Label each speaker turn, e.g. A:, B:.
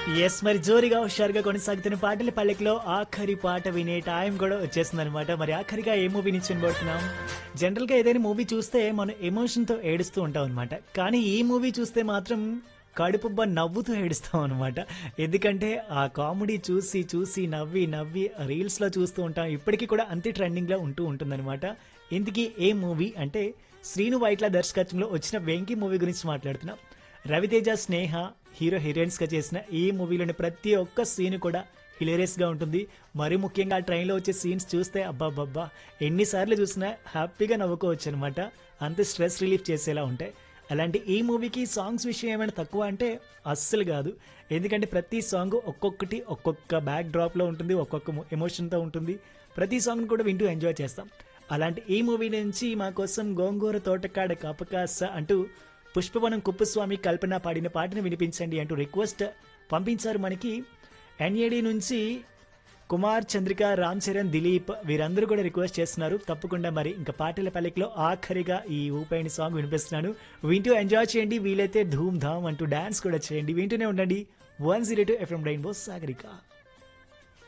A: yes మరి జోరుగా హుషారుగా కొనసాగుతున్న పాటల పల్లెకిలో ఆఖరి పాట వినే టైం కూడా వచ్చేస్తుంది అనమాట మరి ఆఖరిగా ఏ మూవీ నుంచి వినబడుతున్నాం జనరల్ గా ఏదైనా మూవీ చూస్తే మనం ఎమోషన్ తో ఏడుస్తూ ఉంటాం అనమాట కానీ ఈ మూవీ చూస్తే మాత్రం కడుపుబ్బ నవ్వుతూ ఏడుస్తాం అనమాట ఎందుకంటే ఆ కామెడీ చూసి చూసి నవ్వి నవ్వి రీల్స్ లో చూస్తూ ఉంటాం ఇప్పటికీ కూడా అంతే ట్రెండింగ్ లో ఉంటూ ఉంటుందన్నమాట ఇందుకీ ఏ మూవీ అంటే శ్రీను వైట్ల దర్శకత్వంలో వచ్చిన వెంకీ మూవీ గురించి మాట్లాడుతున్నాం రవితేజ స్నేహ హీరో హీరోయిన్స్ గా చేసిన ఈ మూవీలోని ప్రతి ఒక్క సీన్ కూడా హిలేరియస్ గా ఉంటుంది మరి ముఖ్యంగా ట్రైన్ లో వచ్చే సీన్స్ చూస్తే అబ్బాబ్బా ఎన్నిసార్లు చూసినా హ్యాపీగా నవ్వుకోవచ్చు అనమాట అంత స్ట్రెస్ రిలీఫ్ చేసేలా ఉంటాయి అలాంటి ఈ మూవీకి సాంగ్స్ విషయం ఏమైనా తక్కువ అంటే అస్సలు కాదు ఎందుకంటే ప్రతి సాంగ్ ఒక్కొక్కటి ఒక్కొక్క బ్యాక్ డ్రాప్ లో ఉంటుంది ఒక్కొక్క ఎమోషన్ తో ఉంటుంది ప్రతి సాంగ్ కూడా వింటూ ఎంజాయ్ చేస్తాం అలాంటి ఈ మూవీ నుంచి మా కోసం గోంగూర తోటకాడ కాపకాస అంటూ పుష్పవనం కుప్పస్వామి కల్పన పాడిన పాటను వినిపించండి అంటూ రిక్వెస్ట్ పంపించారు మనకి ఎన్ఏడి నుంచి కుమార్ చంద్రిక రామ్ చరణ్ దిలీప్ వీరందరూ కూడా రిక్వెస్ట్ చేస్తున్నారు తప్పకుండా మరి ఇంకా పాటల పల్లెకిలో ఆఖరిగా ఈ ఊపైన సాంగ్ వినిపిస్తున్నాను వింటూ ఎంజాయ్ చేయండి వీలైతే ధూమ్ ధామ్ అంటూ డాన్స్ కూడా చేయండి వింటూనే ఉండండి one zero two FM rainbow Sagarika